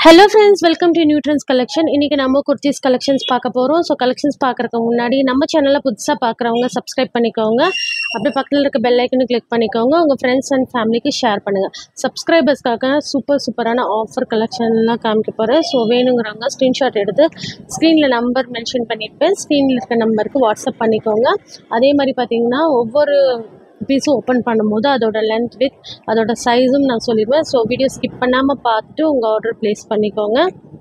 hello friends welcome to new trends collection இன்றைக்கி நம்ம kurtis collections பார்க்க போகிறோம் ஸோ கலெக்ஷன்ஸ் பார்க்குறதுக்கு முன்னாடி நம்ம சேனலை புதுசாக பார்க்குறவங்க சப்ஸ்கிரைப் பண்ணிக்கோங்க அப்படியே பக்கத்தில் இருக்க பெல் ஐக்கனை கிளிக் பண்ணிக்கோங்க உங்கள் ஃப்ரெண்ட்ஸ் அண்ட் ஃபேமிலிக்கு ஷேர் பண்ணுங்கள் சப்ஸ்கிரைபர்ஸ்க்காக சூப்பர் சூப்பரான ஆஃபர் கலெக்ஷன்லாம் காமிக்க போகிறேன் ஸோ வேணுங்கிறவங்க ஸ்க்ரீன்ஷாட் எடுத்து ஸ்க்ரீனில் நம்பர் மென்ஷன் பண்ணியிருப்பேன் ஸ்க்ரீனில் இருக்க நம்பருக்கு வாட்ஸ்அப் பண்ணிக்கோங்க அதே மாதிரி பார்த்தீங்கன்னா ஒவ்வொரு பீஸும் ஓப்பன் பண்ணும்போது அதோட லென்த் வித் அதோட சைஸும் நான் சொல்லிடுவேன் ஸோ வீடியோ ஸ்கிப் பண்ணாமல் பார்த்துட்டு உங்கள் ஆர்டர் ப்ளேஸ் பண்ணிக்கோங்க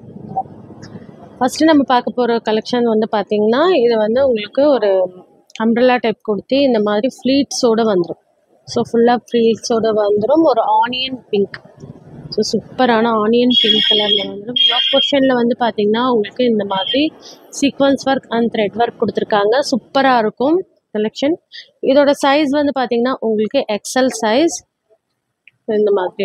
ஃபஸ்ட்டு நம்ம பார்க்க போகிற கலெக்ஷன் வந்து பார்த்திங்கன்னா இது வந்து உங்களுக்கு ஒரு அம்ப்ரல்லா டைப் கொடுத்து இந்த மாதிரி ஃப்ளீட்ஸோடு வந்துடும் ஸோ ஃபுல்லாக ஃப்ளீட்ஸோடு வந்துடும் ஒரு ஆனியன் பிங்க் ஸோ சூப்பரான ஆனியன் பிங்க் கலரில் வந்துடும் ப்ளாக் பொர்ஷனில் வந்து பார்த்திங்கன்னா உங்களுக்கு இந்த மாதிரி sequence work and thread work கொடுத்துருக்காங்க சூப்பராக இருக்கும் கலெக்ஷன் இதோட சைஸ் வந்து பார்த்தீங்கன்னா உங்களுக்கு எக்ஸல் சைஸ் இந்த மாதிரி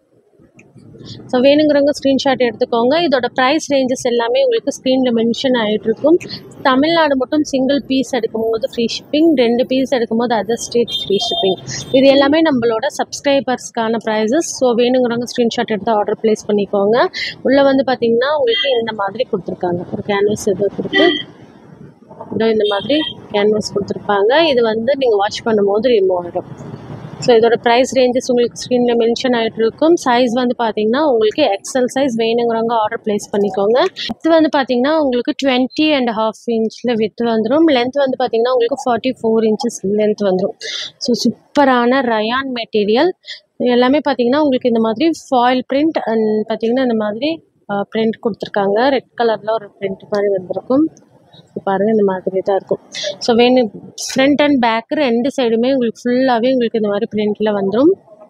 ஸோ வேணுங்கிறவங்க ஸ்க்ரீன்ஷாட் எடுத்துக்கோங்க இதோட ப்ரைஸ் ரேஞ்சஸ் எல்லாமே உங்களுக்கு ஸ்க்ரீனில் மென்ஷன் ஆகிட்டு இருக்கும் தமிழ்நாடு மட்டும் சிங்கிள் பீஸ் எடுக்கும்போது ஃப்ரீ ஷிப்பிங் ரெண்டு பீஸ் எடுக்கும்போது அதர் ஸ்டேட் ஃப்ரீ ஷிப்பிங் இது எல்லாமே நம்மளோட சப்ஸ்கிரைபர்ஸ்க்கான ப்ரைஸஸ் ஸோ வேணுங்கிறவங்க ஸ்க்ரீன்ஷாட் எடுத்து ஆர்டர் ப்ளேஸ் பண்ணிக்கோங்க உள்ளே வந்து பார்த்தீங்கன்னா உங்களுக்கு இந்த மாதிரி கொடுத்துருக்காங்க ஒரு கேன்வஸ் இது கொடுத்து இதோ இந்த மாதிரி கேன்வாஸ் கொடுத்துருப்பாங்க இது வந்து நீங்கள் வாஷ் பண்ணும்போது ரிமூவ் ஆகிடும் ஸோ இதோட ப்ரைஸ் ரேஞ்சஸ் உங்களுக்கு ஸ்க்ரீனில் மென்ஷன் ஆகிட்டு இருக்கும் சைஸ் வந்து பார்த்தீங்கன்னா உங்களுக்கு எக்ஸல் சைஸ் வேணுங்கிறவங்க ஆர்டர் ப்ளேஸ் பண்ணிக்கோங்க வித் வந்து பார்த்தீங்கன்னா உங்களுக்கு டுவெண்ட்டி அண்ட் ஹாஃப் இன்ச்சில் வித் வந்துடும் லென்த் வந்து பார்த்தீங்கன்னா உங்களுக்கு ஃபார்ட்டி ஃபோர் இன்ச்சஸ் லென்த் வந்துடும் ஸோ சூப்பரான ரயான் மெட்டீரியல் எல்லாமே பார்த்தீங்கன்னா உங்களுக்கு இந்த மாதிரி ஃபாயில் பிரிண்ட் அண்ட் பார்த்தீங்கன்னா இந்த மாதிரி பிரிண்ட் கொடுத்துருக்காங்க ரெட் கலரில் ஒரு பிரிண்ட் மாதிரி வந்திருக்கும் பாருங்கள் இந்த மாதிரி தான் இருக்கும் ஸோ வேணும் ஃப்ரண்ட் அண்ட் பேக் ரெண்டு சைடுமே உங்களுக்கு ஃபுல்லாகவே உங்களுக்கு இந்த மாதிரி பிரிண்டில் வந்துடும்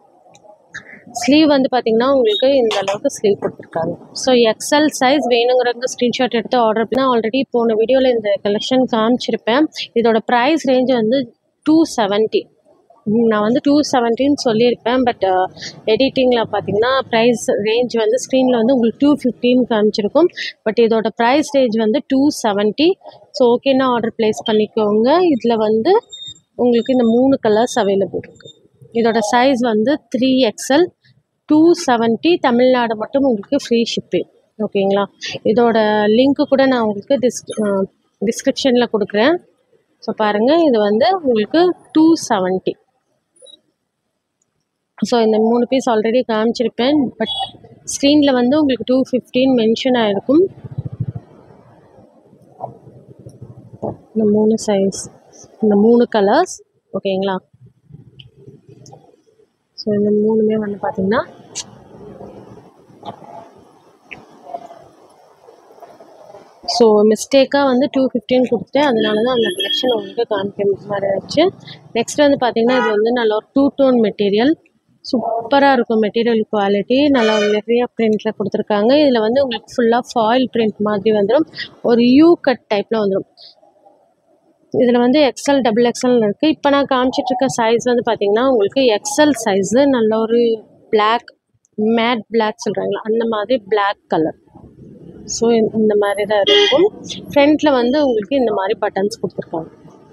ஸ்லீவ் வந்து பார்த்திங்கன்னா உங்களுக்கு இந்த அளவுக்கு ஸ்லீவ் கொடுத்துருக்காங்க ஸோ எக்ஸல் சைஸ் வேணுங்கிறவங்க ஸ்க்ரீன்ஷாட் எடுத்து ஆர்டர் பண்ணால் ஆல்ரெடி போன வீடியோவில் இந்த கலெக்ஷன் காமிச்சிருப்பேன் இதோட ப்ரைஸ் ரேஞ்ச் வந்து டூ செவன்ட்டி நான் வந்து டூ செவன்ட்டின்னு சொல்லியிருப்பேன் பட் எடிட்டிங்கில் பார்த்தீங்கன்னா ப்ரைஸ் ரேஞ்ச் வந்து ஸ்க்ரீனில் வந்து உங்களுக்கு டூ ஃபிஃப்டின் காமிச்சிருக்கும் பட் இதோட ப்ரைஸ் ரேஞ்ச் வந்து டூ செவன்ட்டி ஸோ ஓகேன்னா ஆர்டர் ப்ளேஸ் பண்ணிக்கோங்க இதில் வந்து உங்களுக்கு இந்த மூணு கலர்ஸ் அவைலபிள் இருக்குது இதோட சைஸ் வந்து three XL two seventy Tamil Nadu மட்டும் உங்களுக்கு ஃப்ரீ ஷிப்பிங் ஓகேங்களா இதோட லிங்க்கு கூட நான் உங்களுக்கு டிஸ் டிஸ்கிரிப்ஷனில் கொடுக்குறேன் ஸோ பாருங்கள் இது வந்து உங்களுக்கு டூ செவன்ட்டி ஸோ இந்த மூணு பீஸ் ஆல்ரெடி காமிச்சிருப்பேன் பட் ஸ்க்ரீனில் வந்து உங்களுக்கு டூ ஃபிஃப்டீன் மென்ஷன் ஆகிருக்கும் இந்த மூணு சைஸ் இந்த மூணு கலர்ஸ் ஓகேங்களா ஸோ இந்த மூணுமே வந்து பார்த்திங்கன்னா ஸோ மிஸ்டேக்காக வந்து டூ ஃபிஃப்டின் கொடுத்துட்டேன் அதனால தான் அந்த கலெக்ஷன் உங்களுக்கு காமிக்க மாதிரி ஆச்சு நெக்ஸ்ட் வந்து பார்த்திங்கன்னா இது வந்து நல்ல ஒரு டூ டோன் மெட்டீரியல் சூப்பராக இருக்கும் மெட்டீரியல் குவாலிட்டி நல்லா நிறைய பிரிண்டில் கொடுத்துருக்காங்க இதில் வந்து உங்களுக்கு ஃபுல்லாக ஃபாயில் பிரிண்ட் மாதிரி வந்துடும் ஒரு யூ கட் டைப்பில் வந்துடும் இதில் வந்து எக்ஸல் டபுள் எக்ஸல் இருக்குது இப்போ நான் காமிச்சிட்ருக்க சைஸ் வந்து பார்த்திங்கன்னா உங்களுக்கு எக்ஸல் சைஸு நல்ல ஒரு பிளாக் மேட் பிளாக் சொல்கிறாங்களா அந்த மாதிரி பிளாக் கலர் ஸோ இந்த மாதிரி தான் இருக்கும் ஃப்ரண்ட்டில் வந்து உங்களுக்கு இந்த மாதிரி பட்டன்ஸ் கொடுத்துருக்காங்க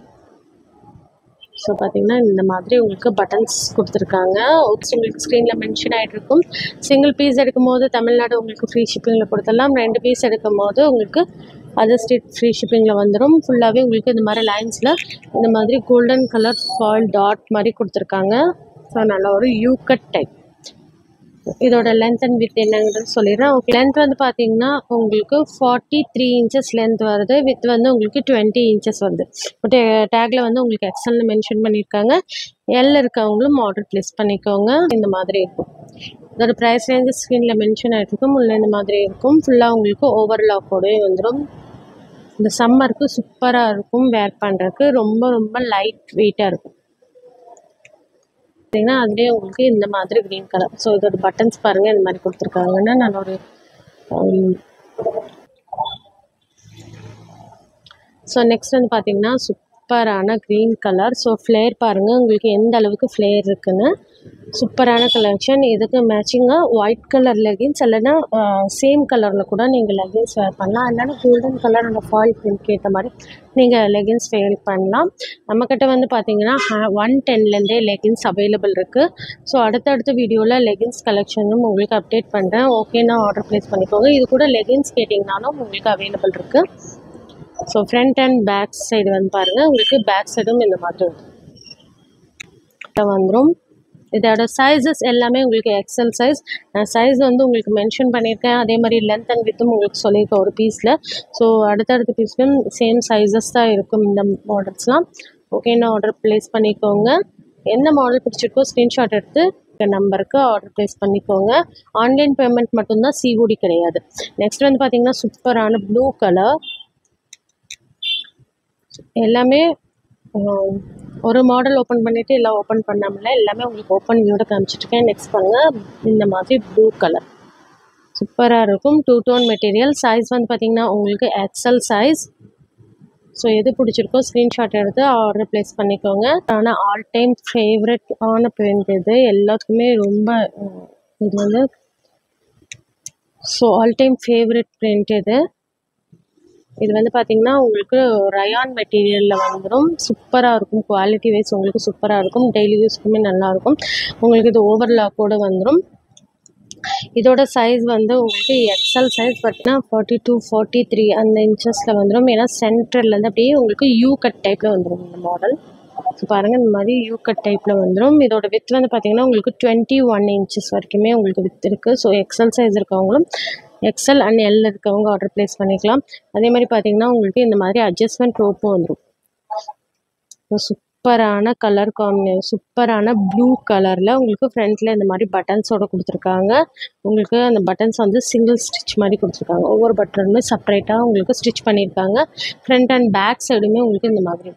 ஸோ பார்த்தீங்கன்னா இந்த மாதிரி உங்களுக்கு பட்டன்ஸ் கொடுத்துருக்காங்க உங்களுக்கு ஸ்க்ரீனில் மென்ஷன் ஆகிட்டு இருக்கும் சிங்கிள் பீஸ் எடுக்கும் போது தமிழ்நாடு உங்களுக்கு ஃப்ரீ ஷிப்பிங்கில் கொடுத்துடலாம் ரெண்டு பீஸ் எடுக்கும் போது உங்களுக்கு அதர் ஸ்டேட் ஃப்ரீ ஷிப்பிங்கில் வந்துடும் ஃபுல்லாகவே உங்களுக்கு இந்த மாதிரி லைன்ஸில் இந்த மாதிரி கோல்டன் கலர் ஃபால் டாட் மாதிரி கொடுத்துருக்காங்க ஸோ நல்ல ஒரு யூ கட் டைப் இதோட லென்த் அண்ட் வித் என்னங்கிறது சொல்லிடுறேன் ஓகே லென்த் வந்து பார்த்தீங்கன்னா உங்களுக்கு ஃபார்ட்டி த்ரீ இன்ச்சஸ் லென்த் வருது வித் வந்து உங்களுக்கு டுவெண்ட்டி இன்ச்சஸ் வருது பட் டேக்கில் வந்து உங்களுக்கு எக்ஸல்னு மென்ஷன் பண்ணியிருக்காங்க எல் இருக்கவங்களும் ஆர்டர் ப்ளேஸ் பண்ணிக்கோங்க இந்த மாதிரி இருக்கும் இதோட ப்ரைஸ் ரேஞ்சு ஸ்க்ரீனில் மென்ஷன் ஆகிருக்கும் உள்ள இந்த மாதிரி இருக்கும் ஃபுல்லாக உங்களுக்கு ஓவர்லாக்கோடவே வந்துடும் இந்த சம்மருக்கு சூப்பராக இருக்கும் வேர் பண்ணுறதுக்கு ரொம்ப ரொம்ப லைட் வெயிட்டாக இருக்கும் பார்த்தீங்கன்னா அதுலேயே உங்களுக்கு இந்த மாதிரி க்ரீன் கலர் ஸோ இதோட பட்டன்ஸ் பாருங்கள் இந்த மாதிரி கொடுத்துருக்காங்கன்னா நான் ஒரு ஸோ நெக்ஸ்ட் வந்து பார்த்தீங்கன்னா சூப்பரான க்ரீன் கலர் ஸோ ஃப்ளேர் பாருங்கள் உங்களுக்கு எந்த அளவுக்கு ஃப்ளேர் இருக்குன்னு சூப்பரான கலெக்ஷன் இதுக்கு மேட்சிங்காக ஒயிட் கலர் லெகின்ஸ் இல்லைன்னா சேம் கலரில் கூட நீங்கள் லெகின்ஸ் வேர் பண்ணலாம் இல்லைன்னா கோல்டன் கலர் அந்த ஃபாயில் பிரிண்ட்க்கு ஏற்ற மாதிரி நீங்கள் லெகின்ஸ் வேர் பண்ணலாம் நம்மக்கிட்ட வந்து பார்த்தீங்கன்னா ஒன் டென்லேருந்தே லெகின்ஸ் அவைலபிள் இருக்குது ஸோ அடுத்தடுத்த வீடியோவில் லெகின்ஸ் கலெக்ஷனும் உங்களுக்கு அப்டேட் பண்ணுறேன் ஓகேனா ஆர்டர் ப்ளேஸ் பண்ணிக்கோங்க இது கூட லெகின்ஸ் கேட்டிங்கனாலும் உங்களுக்கு அவைலபிள் இருக்குது so front and back side வந்து பாருங்கள் உங்களுக்கு பேக் சைடும் இந்த மாதிரி வந்துடும் இதோட சைஸஸ் எல்லாமே உங்களுக்கு எக்ஸல் சைஸ் நான் சைஸ் வந்து உங்களுக்கு மென்ஷன் பண்ணியிருக்கேன் அதே மாதிரி லென்த் அண்ட் வித்தும் உங்களுக்கு சொல்லியிருக்கேன் ஒரு பீஸில் ஸோ அடுத்தடுத்த பீஸ்லையும் சேம் சைஸஸ் தான் இருக்கும் இந்த மாடல்ஸ்லாம் ஓகேன்னு ஆர்டர் ப்ளேஸ் பண்ணிக்கோங்க என்ன மாடல் பிடிச்சிருக்கோ ஸ்க்ரீன்ஷாட் எடுத்து நம்பருக்கு ஆர்டர் ப்ளேஸ் பண்ணிக்கோங்க ஆன்லைன் பேமெண்ட் மட்டும்தான் சிஓடி கிடையாது நெக்ஸ்ட் வந்து பார்த்தீங்கன்னா சூப்பரான ப்ளூ கலர் எல்லாமே ஆஹ், ஒரு மாடல் ஓப்பன் பண்ணிவிட்டு எல்லாம் ஓப்பன் பண்ணாமல எல்லாமே உங்களுக்கு ஓப்பன் வியூட காமிச்சிட்ருக்கேன் நெக்ஸ்ட் பாருங்கள் இந்த மாதிரி ப்ளூ கலர் சூப்பராக இருக்கும் டூ டோன் மெட்டீரியல் சைஸ் வந்து பார்த்தீங்கன்னா உங்களுக்கு எக்ஸல் சைஸ் ஸோ எது பிடிச்சிருக்கோ ஸ்க்ரீன்ஷாட் எடுத்து ஆர்டர் ப்ளேஸ் பண்ணிக்கோங்க ஆனால் ஆல் டைம் ஃபேவரட் ஆன பிரிண்ட் இது எல்லாத்துக்குமே ரொம்ப உம், இது வந்து so all time favourite print இது இது வந்து பார்த்தீங்கன்னா உங்களுக்கு ரயான் மெட்டீரியலில் வந்துடும் சூப்பராக இருக்கும் குவாலிட்டி வைஸ் உங்களுக்கு சூப்பராக இருக்கும் டெய்லி யூஸ்க்குமே நல்லாயிருக்கும் உங்களுக்கு இது ஓவர்லாக்கோடு வந்துடும் இதோட சைஸ் வந்து உங்களுக்கு எக்ஸல் சைஸ் பார்த்தீங்கன்னா ஃபார்ட்டி டூ ஃபார்ட்டி த்ரீ அந்த இன்ச்சஸில் வந்துடும் ஏன்னா சென்டர்லேருந்து அப்படியே உங்களுக்கு யூ கட் டைப்பில் வந்துடும் இந்த மாடல் ஸோ பாருங்கள் இந்த மாதிரி யூ கட் டைப்பில் வந்துடும் இதோட வித் வந்து பார்த்தீங்கன்னா உங்களுக்கு டுவெண்ட்டி ஒன் இன்ச்சஸ் வரைக்குமே உங்களுக்கு வித் இருக்குது ஸோ எக்ஸல் சைஸ் இருக்கவங்களும் எக்ஸல் அண்ட் எல் இருக்கவங்க ஆர்டர் ப்ளேஸ் பண்ணிக்கலாம் அதே மாதிரி பார்த்தீங்கன்னா உங்களுக்கு இந்த மாதிரி அட்ஜஸ்ட்மெண்ட் ரோப்பும் வந்துடும் சூப்பரான கலர் காம்பினே சூப்பரான ப்ளூ கலரில் உங்களுக்கு ஃப்ரண்ட்டில் இந்த மாதிரி பட்டன்ஸோட கொடுத்துருக்காங்க உங்களுக்கு அந்த பட்டன்ஸ் வந்து சிங்கிள் ஸ்டிச் மாதிரி கொடுத்துருக்காங்க ஒவ்வொரு பட்டனுமே செப்பரேட்டாக உங்களுக்கு ஸ்டிச் பண்ணியிருக்காங்க ஃப்ரண்ட் அண்ட் பேக் சைடுமே உங்களுக்கு இந்த மாதிரி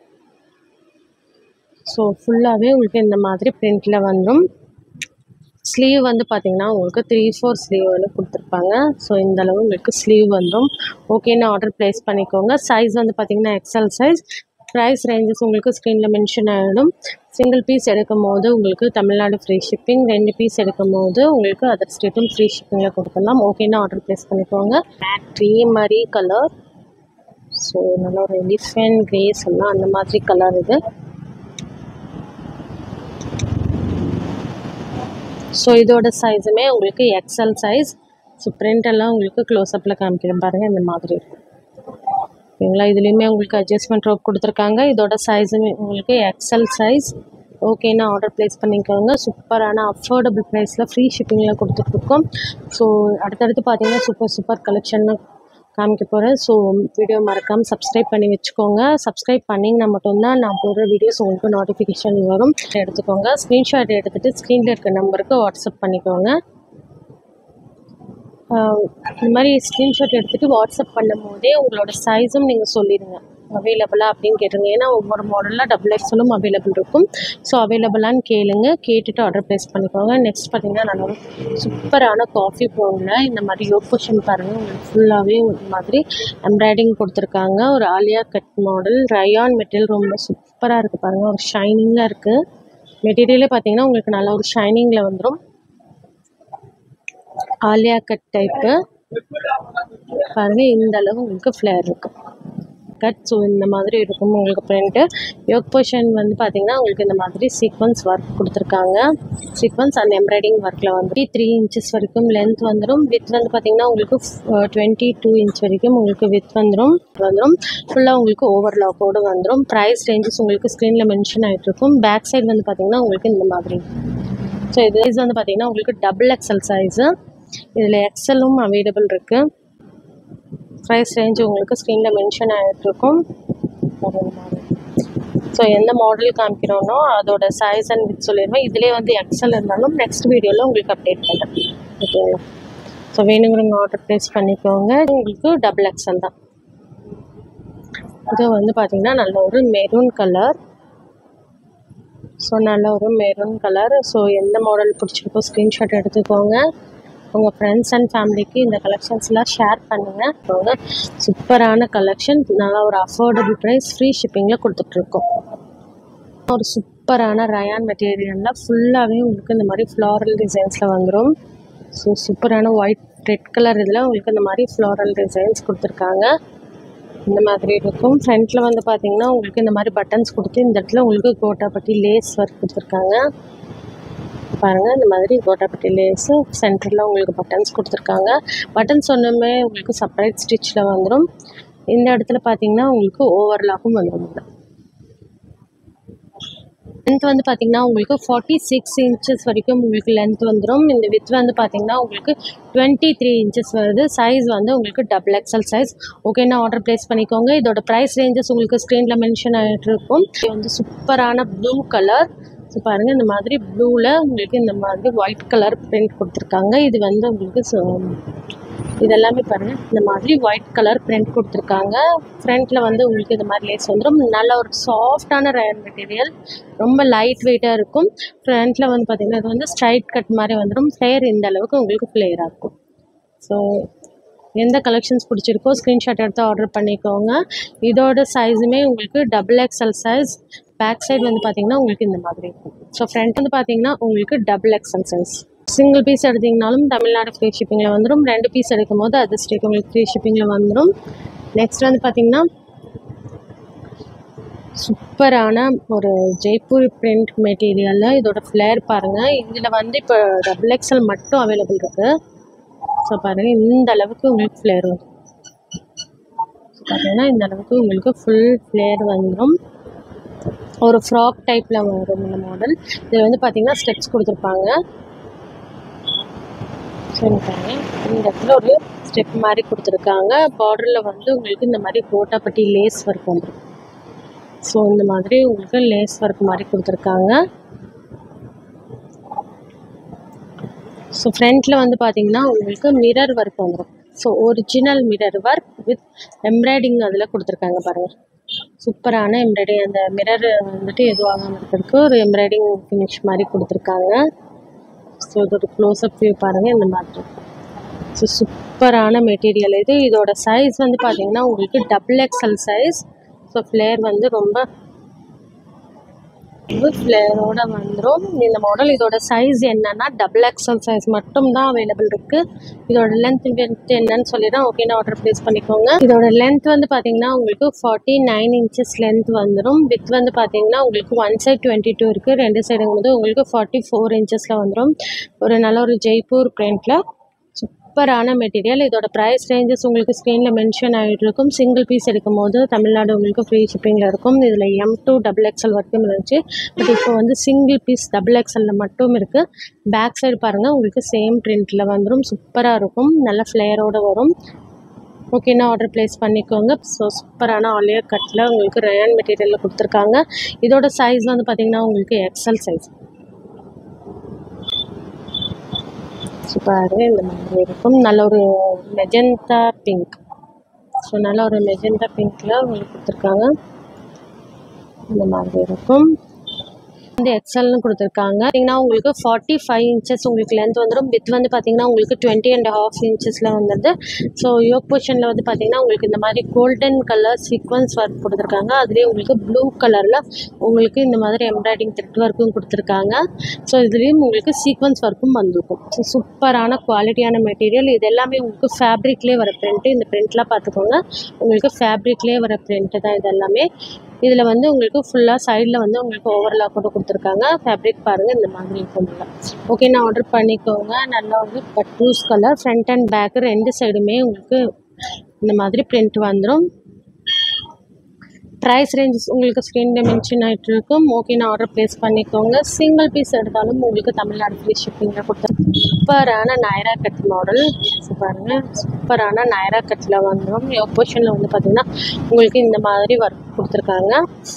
ஸோ ஃபுல்லாகவே உங்களுக்கு இந்த மாதிரி பிரிண்டில் வந்துடும் ஸ்லீவ் வந்து பார்த்தீங்கன்னா உங்களுக்கு த்ரீ ஃபோர் ஸ்லீவ் வந்து கொடுத்துருப்பாங்க ஸோ இந்த அளவு உங்களுக்கு ஸ்லீவ் வந்துடும் ஓகேன்னு ஆர்டர் ப்ளேஸ் பண்ணிக்கோங்க சைஸ் வந்து பார்த்தீங்கன்னா எக்ஸல் சைஸ் ப்ரைஸ் ரேஞ்சஸ் உங்களுக்கு ஸ்க்ரீனில் மென்ஷன் ஆகிடும் சிங்கிள் பீஸ் எடுக்கும் போது உங்களுக்கு தமிழ்நாடு ஃப்ரீ ஷிப்பிங் ரெண்டு பீஸ் எடுக்கும் போது உங்களுக்கு அதர் ஸ்டேட்டும் ஃப்ரீ ஷிப்பிங்கில் கொடுக்கலாம் ஓகேன்னு ஆர்டர் ப்ளேஸ் பண்ணிக்கோங்க ட்ரீ மாதிரி கலர் ஸோ நல்லா ஒரு எலிஃபென்ட் கிரே சொல்லலாம் அந்த மாதிரி கலர் இது ஸோ இதோட சைஸுமே உங்களுக்கு எக்ஸல் சைஸ் ஸோ print எல்லாம் உங்களுக்கு க்ளோஸ்அப்பில் காமிக்கிறேன் பாருங்கள் இந்த மாதிரி இருக்கும் ஓகேங்களா இதுலேயுமே உங்களுக்கு அட்ஜஸ்ட்மெண்ட் ரோப் கொடுத்துருக்காங்க இதோட சைஸுமே உங்களுக்கு எக்ஸல் சைஸ் ஓகேன்னு ஆர்டர் ப்ளேஸ் பண்ணிக்கோங்க சூப்பரான அஃபோர்டபுள் ப்ரைஸில் ஃப்ரீ ஷிப்பிங்கில் கொடுத்துட்ருக்கோம் ஸோ அடுத்தடுத்து பார்த்தீங்கன்னா சூப்பர் சூப்பர் கலெக்ஷன் காமிக்க போகிறேன் ஸோ வீடியோ மறக்காமல் சப்ஸ்கிரைப் பண்ணி வச்சுக்கோங்க சப்ஸ்கிரைப் பண்ணிங்கன்னா மட்டும்தான் நான் போடுற வீடியோஸ் உங்களுக்கு நோட்டிஃபிகேஷன் வரும் எடுத்துக்கோங்க ஸ்க்ரீன்ஷாட் எடுத்துகிட்டு ஸ்க்ரீனில் இருக்க நம்பருக்கு வாட்ஸ்அப் பண்ணிக்கோங்க ஆஹ் இந்த மாதிரி ஸ்க்ரீன்ஷாட் எடுத்துகிட்டு வாட்ஸ்அப் பண்ணும் போதே உங்களோட சைஸும் நீங்கள் சொல்லிடுங்க அவைலபிளா அப்படின்னு கேட்டுருங்க ஏன்னா ஒவ்வொரு மாடலில் டபுள் எக்ஸலும் அவைலபிள் இருக்கும் ஸோ அவைலபிளான்னு கேளுங்க கேட்டுட்டு ஆர்டர் ப்ளேஸ் பண்ணிக்கோங்க நெக்ஸ்ட் பார்த்தீங்கன்னா நல்ல ஒரு சூப்பரான காஃபி ப்ரௌனில் இந்த மாதிரி யோக் பொஷன் பாருங்கள் உங்களுக்கு ஃபுல்லாகவே ஒரு மாதிரி எம்ப்ராய்டிங் கொடுத்துருக்காங்க ஒரு Alia cut model rayon material ரொம்ப சூப்பராக இருக்குது பாருங்கள் ஒரு ஷைனிங்காக இருக்குது மெட்டீரியலே பார்த்தீங்கன்னா உங்களுக்கு நல்ல ஒரு ஷைனிங்கில் வந்துடும் ஆலியா கட் டைப்பு பாருங்க இந்த அளவு உங்களுக்கு ஃப்ளேர் இருக்கும் கட் ஸோ இந்த மாதிரி இருக்கும் உங்களுக்கு பிரிண்ட்டு யோக் பொஷன் வந்து பார்த்தீங்கன்னா உங்களுக்கு இந்த மாதிரி சீக்வன்ஸ் ஒர்க் கொடுத்துருக்காங்க சீக்வன்ஸ் அண்ட் எம்ப்ராய்டிங் ஒர்க்கில் வந்து த்ரீ இன்ச்சஸ் வரைக்கும் லென்த் வந்துடும் வித் வந்து பார்த்தீங்கன்னா உங்களுக்கு டுவெண்ட்டி டூ இன்ச் வரைக்கும் உங்களுக்கு வித் வந்துடும் வந்துடும் ஃபுல்லாக உங்களுக்கு ஓவர்லாக்கோடு வந்துடும் ப்ரைஸ் ரேஞ்சஸ் உங்களுக்கு ஸ்க்ரீனில் மென்ஷன் ஆகிட்டு இருக்கும் பேக் சைடு வந்து பார்த்தீங்கன்னா உங்களுக்கு இந்த மாதிரி ஸோ இது சைஸ் வந்து பார்த்தீங்கன்னா உங்களுக்கு டபுள் எக்ஸல் சைஸு இதில் எக்ஸலும் அவைலபிள் இருக்குது ப்ரைஸ் ரேஞ்ச் உங்களுக்கு ஸ்க்ரீனில் மென்ஷன் ஆகிட்ருக்கும் ஸோ எந்த மாடல் காமிக்கிறோனோ அதோட சைஸ் அண்ட் வித் சொல்லிடுவேன் இதிலே வந்து எக்ஸல் இருந்தாலும் நெக்ஸ்ட் வீடியோவில் உங்களுக்கு அப்டேட் பண்ணுறேன் ஓகேங்களா ஸோ வேணுங்கிறவங்க ஆர்டர் ப்ளேஸ் பண்ணிக்கோங்க உங்களுக்கு டபுள் எக்ஸல் தான் இது வந்து பார்த்தீங்கன்னா நல்ல ஒரு மெரூன் கலர் ஸோ நல்ல ஒரு மெரூன் கலர் ஸோ எந்த மாடல் பிடிச்சிருக்கோ ஸ்க்ரீன்ஷாட் எடுத்துக்கோங்க உங்கள் ஃப்ரெண்ட்ஸ் அண்ட் ஃபேமிலிக்கு இந்த கலெக்ஷன்ஸ்லாம் ஷேர் பண்ணுங்கள் அவங்க சூப்பரான கலெக்ஷன் நல்லா ஒரு அஃபோர்டபுள் ப்ரைஸ் ஃப்ரீ ஷிப்பிங்கில் கொடுத்துட்ருக்கோம் ஒரு சூப்பர் சூப்பரான ரயான் மெட்டீரியலில் ஃபுல்லாகவே உங்களுக்கு இந்த மாதிரி ஃப்ளாரல் டிசைன்ஸில் வந்துடும் ஸோ சூப்பரான ஒயிட் ரெட் கலர் இதில் உங்களுக்கு இந்த மாதிரி ஃப்ளாரல் டிசைன்ஸ் கொடுத்துருக்காங்க இந்த மாதிரி இருக்கும் ஃப்ரண்ட்டில் வந்து பார்த்தீங்கன்னா உங்களுக்கு இந்த மாதிரி பட்டன்ஸ் கொடுத்து இந்த இடத்துல உங்களுக்கு கோட்டாப்பட்டி லேஸ் ஒர்க் கொடுத்துருக்காங்க பாருங்கள் இந்த மாதிரி கோட்டாப்பட்டி லேஸு சென்டரில் உங்களுக்கு பட்டன்ஸ் கொடுத்துருக்காங்க பட்டன்ஸ் ஒன்றுமே உங்களுக்கு செப்பரேட் ஸ்டிச்சில் வந்துடும் இந்த இடத்துல பார்த்தீங்கன்னா உங்களுக்கு ஓவர்லாக்கும் வந்துடும் லென்த் வந்து பார்த்தீங்கன்னா உங்களுக்கு ஃபார்ட்டி சிக்ஸ் இன்ச்சஸ் வரைக்கும் உங்களுக்கு லென்த் வந்துடும் இந்த வித் வந்து பார்த்தீங்கன்னா உங்களுக்கு டுவெண்ட்டி த்ரீ இன்ச்சஸ் வருது சைஸ் வந்து உங்களுக்கு டபுள் எக்ஸல் சைஸ் ஓகேன்னா ஆர்டர் ப்ளேஸ் பண்ணிக்கோங்க இதோட ப்ரைஸ் ரேஞ்சஸ் உங்களுக்கு ஸ்க்ரீனில் மென்ஷன் ஆகிட்டு இருக்கும் இது வந்து சூப்பரான ப்ளூ கலர் ஸோ பாருங்கள் இந்த மாதிரி ப்ளூவில் உங்களுக்கு இந்த மாதிரி ஒயிட் கலர் பிரிண்ட் கொடுத்துருக்காங்க இது வந்து உங்களுக்கு இது எல்லாமே பாருங்கள் இந்த மாதிரி ஒயிட் கலர் பிரிண்ட் கொடுத்துருக்காங்க ஃப்ரண்ட்டில் வந்து உங்களுக்கு இந்த மாதிரி லேஸ் வந்துடும் நல்ல ஒரு சாஃப்டான ரயன் மெட்டீரியல் ரொம்ப லைட் வெயிட்டாக இருக்கும் ஃப்ரண்ட்டில் வந்து பார்த்திங்கன்னா இது வந்து ஸ்ட்ரைட் கட் மாதிரி வந்துடும் ஃப்ளேயர் இந்த அளவுக்கு உங்களுக்கு ஃப்ளேயராக இருக்கும் ஸோ எந்த கலெக்ஷன்ஸ் பிடிச்சிருக்கோ ஸ்க்ரீன்ஷாட் எடுத்து ஆர்டர் பண்ணிக்கோங்க இதோட சைஸுமே உங்களுக்கு double XL size back side வந்து பார்த்தீங்கன்னா உங்களுக்கு இந்த மாதிரி இருக்கும் ஸோ ஃப்ரண்ட் வந்து பார்த்தீங்கன்னா உங்களுக்கு double XL size single piece எடுத்தீங்கனாலும் தமிழ்நாடு ஃப்ரீ ஷிப்பிங்கில் வந்துடும் ரெண்டு பீஸ் எடுக்கும் போது அது ஸ்டேட் உங்களுக்கு ஃப்ரீ ஷிப்பிங்கில் வந்துடும் நெக்ஸ்ட் வந்து பார்த்தீங்கன்னா சூப்பரான ஒரு ஜெய்ப்பூர் பிரிண்ட் மெட்டீரியலில் இதோட ஃப்ளேர் பாருங்கள் இதில் வந்து இப்போ டபுள் எக்ஸ்எல் மட்டும் அவைலபிள் இருக்குது ஸோ பாருங்கள் இந்த அளவுக்கு உங்களுக்கு ஃப்ளேர் வரும் ஸோ பார்த்தீங்கன்னா இந்த அளவுக்கு உங்களுக்கு ஃபுல் ஃப்ளேர் வந்துடும் ஒரு ஃப்ராக் டைப்பில் வரும் இந்த மாடல் இது வந்து பார்த்தீங்கன்னா ஸ்டெப்ஸ் கொடுத்துருப்பாங்க சரி பாருங்க இந்த இடத்துல ஒரு ஸ்டெப் மாதிரி கொடுத்துருக்காங்க பார்டரில் வந்து உங்களுக்கு இந்த மாதிரி கோட்டாப்பட்டி லேஸ் ஒர்க் வந்துடும் ஸோ இந்த மாதிரி உங்களுக்கு லேஸ் ஒர்க் மாதிரி கொடுத்துருக்காங்க ஸோ ஃப்ரண்ட்டில் வந்து பார்த்தீங்கன்னா உங்களுக்கு மிரர் ஒர்க் வந்துடும் so original mirror work with embroidery அதில் கொடுத்துருக்காங்க பாருங்கள் சூப்பரான எம்ப்ராய்டிங் அந்த மிரர் வந்துட்டு எதுவும் ஆகாமல் இருக்கிறதுக்கு ஒரு எம்ப்ராய்டிங் ஃபினிஷ் மாதிரி கொடுத்துருக்காங்க ஸோ இதோட க்ளோஸ்அப் வியூ பாருங்கள் இந்த மாதிரி ஸோ சூப்பரான மெட்டீரியல் இது இதோட சைஸ் வந்து பார்த்தீங்கன்னா உங்களுக்கு double XL size so flare வந்து ரொம்ப இது ஃப்ளேரோட வந்துடும் இந்த மாடல் இதோட சைஸ் என்னன்னா டபுள் எக்ஸ்எல் சைஸ் மட்டும் தான் அவைலபிள் இருக்கு இதோட லென்த் வென்த் என்னன்னு சொல்லிதான் ஓகேனா ஆர்டர் ப்ளேஸ் பண்ணிக்கோங்க இதோட லென்த் வந்து பார்த்தீங்கன்னா உங்களுக்கு ஃபார்ட்டி நைன் இன்ச்சஸ் லென்த் வந்துடும் வித் வந்து பார்த்தீங்கன்னா உங்களுக்கு ஒன் சைட் டுவெண்ட்டி டூ இருக்குது ரெண்டு சைடுங்க போது உங்களுக்கு ஃபார்ட்டி ஃபோர் இன்ச்சஸில் வந்துடும் ஒரு நல்ல ஒரு ஜெய்ப்பூர் பிரிண்டில் சூப்பரான மெட்டீரியல் இதோட ப்ரைஸ் ரேஞ்சஸ் உங்களுக்கு ஸ்க்ரீனில் மென்ஷன் ஆகிட்டு இருக்கும் சிங்கிள் பீஸ் எடுக்கும் போது தமிழ்நாடு உங்களுக்கு ஃப்ரீ ஷிப்பிங்கில் இருக்கும் இதில் எம் டூ டபுள் எக்ஸ்எல் வரைக்கும் இருந்துச்சு பட் இப்போ வந்து சிங்கிள் பீஸ் டபுள் எக்ஸ்எல்ல மட்டும் இருக்குது பேக் சைடு பாருங்கள் உங்களுக்கு சேம் பிரிண்டில் வந்துடும் சூப்பராக இருக்கும் நல்ல ஃப்ளேயரோடு வரும் ஓகேனா ஆர்டர் ப்ளேஸ் பண்ணிக்கோங்க ஸோ சூப்பரான ஆலியர் கட்டில் உங்களுக்கு ரயான் மெட்டீரியலில் கொடுத்துருக்காங்க இதோட சைஸ் வந்து பார்த்திங்கன்னா உங்களுக்கு எக்ஸல் சைஸ் சூப்பராக இந்த மாதிரி இருக்கும் நல்ல ஒரு மெஜந்தா பிங்க் ஸோ நல்ல ஒரு மெஜந்தா பிங்க்கில் உங்களுக்கு கொடுத்துருக்காங்க இந்த மாதிரி இருக்கும் வந்து எக்ஸல்னு கொடுத்துருக்காங்க பார்த்தீங்கன்னா உங்களுக்கு ஃபார்ட்டி ஃபைவ் இன்ச்சஸ் உங்களுக்கு லென்த் வந்துடும் வித் வந்து பார்த்தீங்கன்னா உங்களுக்கு டுவெண்ட்டி அண்ட் ஹாஃப் இன்ச்சஸில் வந்துடுது ஸோ யோக் பொசிஷனில் வந்து பார்த்தீங்கன்னா உங்களுக்கு இந்த மாதிரி கோல்டன் கலர் சீக்வன்ஸ் ஒர்க் கொடுத்துருக்காங்க அதுலேயே உங்களுக்கு ப்ளூ கலரில் உங்களுக்கு இந்த மாதிரி எம்ப்ராய்டிஙங் த்ரெட் ஒர்க்கும் கொடுத்துருக்காங்க ஸோ இதுலேயும் உங்களுக்கு சீக்வன்ஸ் ஒர்க்கும் வந்திருக்கும் ஸோ சூப்பரான குவாலிட்டியான மெட்டீரியல் இது எல்லாமே உங்களுக்கு ஃபேப்ரிக்லேயே வர பிரிண்ட்டு இந்த பிரிண்ட்லாம் பார்த்துக்கோங்க உங்களுக்கு ஃபேப்ரிக்லேயே வர பிரிண்ட்டு தான் இது எல்லாமே இதில் வந்து உங்களுக்கு ஃபுல்லாக சைடில் வந்து உங்களுக்கு ஓவர்லாக் கூட கொடுத்துருக்காங்க ஃபேப்ரிக் பாருங்கள் இந்த மாதிரி இருக்கும் ஓகே நான் ஆர்டர் பண்ணிக்கோங்க நல்லா வந்து பட்டூஸ் கலர் ஃப்ரண்ட் அண்ட் பேக் ரெண்டு சைடுமே உங்களுக்கு இந்த மாதிரி பிரிண்ட் வந்துடும் ப்ரைஸ் ரேஞ்சஸ் உங்களுக்கு ஸ்க்ரீனில் மென்ஷன் ஆகிட்டு இருக்கும் ஓகே நான் ஆர்டர் ப்ளேஸ் பண்ணிக்கோங்க சிங்கிள் பீஸ் எடுத்தாலும் உங்களுக்கு தமிழ்நாடு ஃப்ரீ ஷிப்பிங்கில் கொடுத்து சூப்பரான நைரா கட் மாடல் பாருங்கள் சூப்பரான நைரா கட்டில் வந்துடும் பொசிஷனில் வந்து பார்த்திங்கன்னா உங்களுக்கு இந்த மாதிரி ஒர்க் கொடுத்துருக்காங்க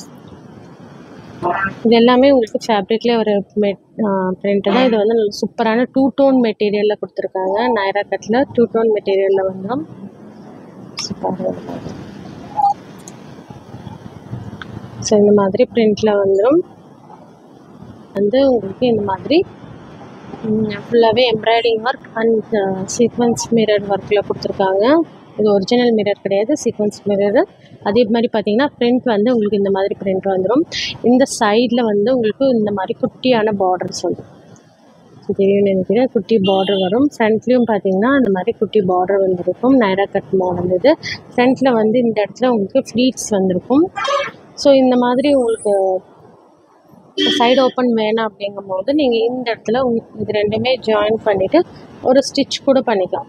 இது எல்லாமே உங்களுக்கு ஃபேப்ரிக்லேயே ஒரு மெட் பிரிண்ட்டு தான் இது வந்து நல்ல சூப்பரான டூ டோன் மெட்டீரியலில் கொடுத்துருக்காங்க நைரா கட்டில் டூ டோன் மெட்டீரியலில் வந்துடும் சூப்பராக ஸோ இந்த மாதிரி பிரிண்டில் வந்துடும் வந்து உங்களுக்கு இந்த மாதிரி ஃபுல்லாகவே embroidery work and sequins mirror ஒர்க்கில் கொடுத்துருக்காங்க இது ஒரிஜினல் மிரர் கிடையாது சீக்வன்ஸ் மிரர் அதே மாதிரி பார்த்தீங்கன்னா பிரிண்ட் வந்து உங்களுக்கு இந்த மாதிரி பிரிண்ட் வந்துடும் இந்த சைடில் வந்து உங்களுக்கு இந்த மாதிரி குட்டியான பார்டர்ஸ் வந்துடும் ஸோ தெரியும் நினைக்கிறேன் குட்டி பார்டர் வரும் ஃப்ரண்ட்லேயும் பார்த்தீங்கன்னா அந்த மாதிரி குட்டி பார்டர் வந்திருக்கும் நைரா கட் மாடல் இது ஃப்ரண்ட்டில் வந்து இந்த இடத்துல உங்களுக்கு ஃப்ளீட்ஸ் வந்திருக்கும் ஸோ இந்த மாதிரி உங்களுக்கு சைடு ஓப்பன் வேணாம் அப்படிங்கும் போது நீங்கள் இந்த இடத்துல உங்க- இது ரெண்டுமே ஜாயின் பண்ணிவிட்டு ஒரு ஸ்டிச் கூட பண்ணிக்கலாம்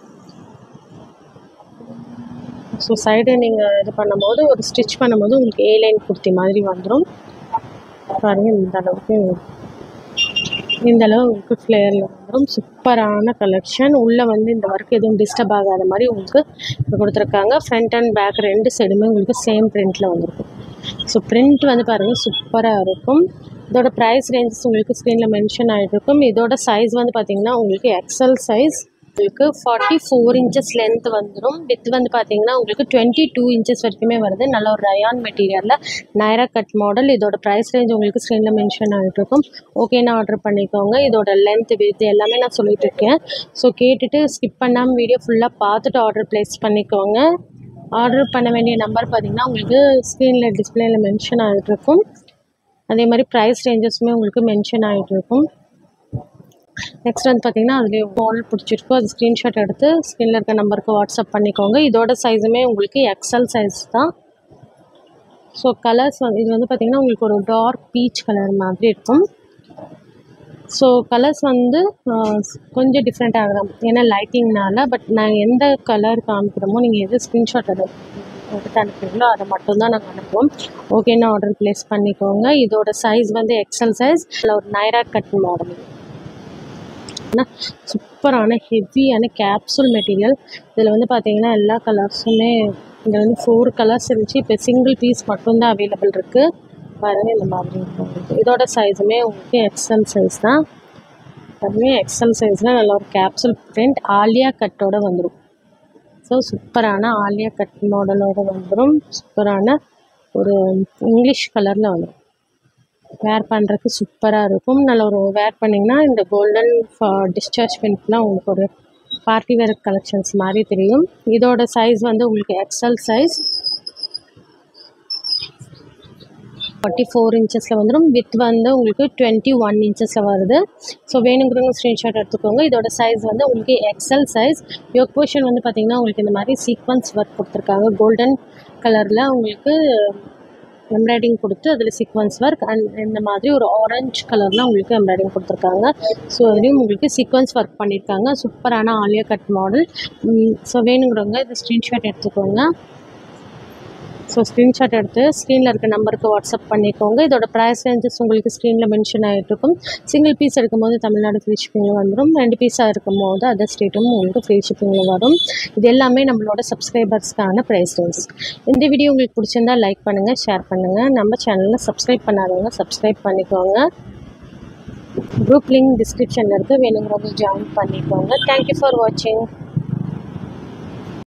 ஸோ சைடு நீங்கள் இது பண்ணும்போது ஒரு ஸ்டிச் பண்ணும்போது உங்களுக்கு ஏ லைன் குர்த்தி மாதிரி வந்துடும் பாருங்கள் இந்த அளவுக்கு இந்த அளவு உங்களுக்கு ஃப்ளேயரில் வந்துடும் சூப்பரான கலெக்ஷன் உள்ளே வந்து இந்த ஒர்க் எதுவும் டிஸ்டர்ப் ஆகாத மாதிரி உங்களுக்கு இது கொடுத்துருக்காங்க ஃப்ரண்ட் அண்ட் பேக் ரெண்டு சைடுமே உங்களுக்கு சேம் பிரிண்டில் வந்திருக்கும் ஸோ பிரிண்ட் வந்து பாருங்கள் சூப்பராக இருக்கும் இதோட ப்ரைஸ் ரேஞ்சஸ் உங்களுக்கு ஸ்க்ரீனில் மென்ஷன் ஆகிட்டு இருக்கும் இதோட சைஸ் வந்து பார்த்தீங்கன்னா உங்களுக்கு எக்ஸல் சைஸ் உங்களுக்கு ஃபார்ட்டி ஃபோர் இன்ச்சஸ் லென்த் வந்துடும் வித் வந்து பார்த்தீங்கன்னா உங்களுக்கு டுவெண்ட்டி டூ இன்ச்சஸ் வரைக்குமே வருது நல்ல ஒரு ரயான் மெட்டீரியலில் நைரா கட் மாடல் இதோட ப்ரைஸ் ரேஞ்ச் உங்களுக்கு ஸ்க்ரீனில் மென்ஷன் ஆகிட்டு இருக்கும் ஓகேன்னு ஆர்டர் பண்ணிக்கோங்க இதோட லென்த் வித் எல்லாமே நான் சொல்லிட்டு இருக்கேன் ஸோ கேட்டுட்டு ஸ்கிப் பண்ணாமல் வீடியோ ஃபுல்லாக பார்த்துட்டு ஆர்டர் ப்ளேஸ் பண்ணிக்கோங்க ஆர்டர் பண்ண வேண்டிய நம்பர் பார்த்தீங்கன்னா உங்களுக்கு ஸ்க்ரீனில் டிஸ்பிளேல மென்ஷன் ஆகிட்டு இருக்கும் அதே மாதிரி ப்ரைஸ் ரேஞ்சஸுமே உங்களுக்கு மென்ஷன் ஆகிட்டு இருக்கும் நெக்ஸ்ட் வந்து பார்த்தீங்கன்னா அதுலேயே மாடல் பிடிச்சிருக்கோ அது ஸ்க்ரீன்ஷாட் எடுத்து ஸ்க்ரீனில் இருக்க நம்பருக்கு வாட்ஸ்அப் பண்ணிக்கோங்க இதோட சைஸுமே உங்களுக்கு எக்ஸல் சைஸ் தான் ஸோ கலர்ஸ் வந்து இது வந்து பார்த்தீங்கன்னா உங்களுக்கு ஒரு டார்க் பீச் கலர் மாதிரி இருக்கும் ஸோ கலர்ஸ் வந்து ஆஹ், கொஞ்சம் டிஃப்ரெண்ட் ஆகலாம் ஏன்னா லைட்டிங்னால பட் நாங்கள் எந்த கலர் காமிக்கிறோமோ நீங்கள் எது ஸ்க்ரீன்ஷாட் எடு எடுத்து அனுப்புறீங்களோ அதை மட்டும்தான் நாங்கள் அனுப்புவோம் ஓகேன்னு ஆர்டர் ப்ளேஸ் பண்ணிக்கோங்க இதோட சைஸ் வந்து எக்ஸல் சைஸ் ஒரு நைரா கட் மாடல் சூப்பரான ஹெவியான கேப்சூல் மெட்டீரியல் இதில் வந்து பார்த்தீங்கன்னா எல்லா கலர்ஸுமே இதில் வந்து ஃபோர் கலர்ஸ் இருந்துச்சு இப்போ சிங்கிள் பீஸ் மட்டும்தான் அவைலபிள் இருக்குது பாருங்கள் இந்த மாதிரி இருக்கும் உங்களுக்கு இதோட சைஸுமே உங்களுக்கு எக்ஸல் சைஸ் தான் அதுவுமே எக்ஸல் சைஸில் நல்ல ஒரு கேப்சூல் பிரிண்ட் ஆலியா கட்டோட வந்துடும் ஸோ சூப்பரான ஆலியா கட் மாடலோட வந்துடும் சூப்பரான ஒரு இங்கிலீஷ் கலரில் வந்துடும் வேர் பண்ணுறதுக்கு சூப்பராக இருக்கும் நல்ல ஒரு வேர் பண்ணிங்கன்னா இந்த கோல்டன் டிஸ்சார்ஜ் பின்ட்லாம் உங்களுக்கு ஒரு பார்ட்டி வேர் கலெக்ஷன்ஸ் மாதிரி தெரியும் இதோட சைஸ் வந்து உங்களுக்கு எக்ஸல் சைஸ் ஃபார்ட்டி ஃபோர் இன்ச்சஸில் வந்துடும் வித் வந்து உங்களுக்கு டுவெண்ட்டி ஒன் இன்ச்சஸில் வருது ஸோ வேணுங்கிறவங்க ஸ்க்ரீன்ஷாட் எடுத்துக்கோங்க இதோட சைஸ் வந்து உங்களுக்கு எக்ஸல் சைஸ் யோக் போர்ஷன் வந்து பார்த்திங்கன்னா உங்களுக்கு இந்த மாதிரி சீக்வன்ஸ் ஒர்க் கொடுத்துருக்காங்க கோல்டன் கலரில் உங்களுக்கு எம்ப்ராய்டிங் கொடுத்து அதில் சீக்வன்ஸ் ஒர்க் அண்ட் இந்த மாதிரி ஒரு ஆரஞ்சு கலரில் உங்களுக்கு எம்ப்ராய்டிங் கொடுத்துருக்காங்க ஸோ அதுலேயும் உங்களுக்கு சீக்வன்ஸ் ஒர்க் பண்ணியிருக்காங்க சூப்பரான ஆலியா கட் மாடல் ஸோ வேணுங்கிறவங்க இது ஸ்க்ரீன்ஷாட் எடுத்துக்கோங்க ஸோ ஸ்க்ரீன்ஷாட் எடுத்து ஸ்க்ரீனில் இருக்க நம்பருக்கு வாட்ஸ்அப் பண்ணிக்கோங்க இதோட ப்ரைஸ் ரேஞ்சஸ் உங்களுக்கு ஸ்க்ரீனில் மென்ஷன் ஆகிட்டு இருக்கும் சிங்கிள் பீஸ் எடுக்கும்போது தமிழ்நாடு ஃப்ரீ ஷிப்பிங்கில் வந்துடும் ரெண்டு பீஸாக இருக்கும்போது அதர் ஸ்டேட்டும் உங்களுக்கு ஃப்ரீ ஷிப்பிங்கில் வரும் இது எல்லாமே நம்மளோட சப்ஸ்கிரைபர்ஸ்க்கான ப்ரைஸ் ரேஞ்ச் இந்த வீடியோ உங்களுக்கு பிடிச்சிருந்தா லைக் பண்ணுங்கள் ஷேர் பண்ணுங்கள் நம்ம சேனலில் சப்ஸ்கிரைப் பண்ணாதவங்க சப்ஸ்கிரைப் பண்ணிக்கோங்க குரூப் லிங்க் டிஸ்கிரிப்ஷனில் இருக்குது வேணுங்கிறவங்க ஜாயின் பண்ணிக்கோங்க தேங்க்யூ ஃபார் வாட்சிங்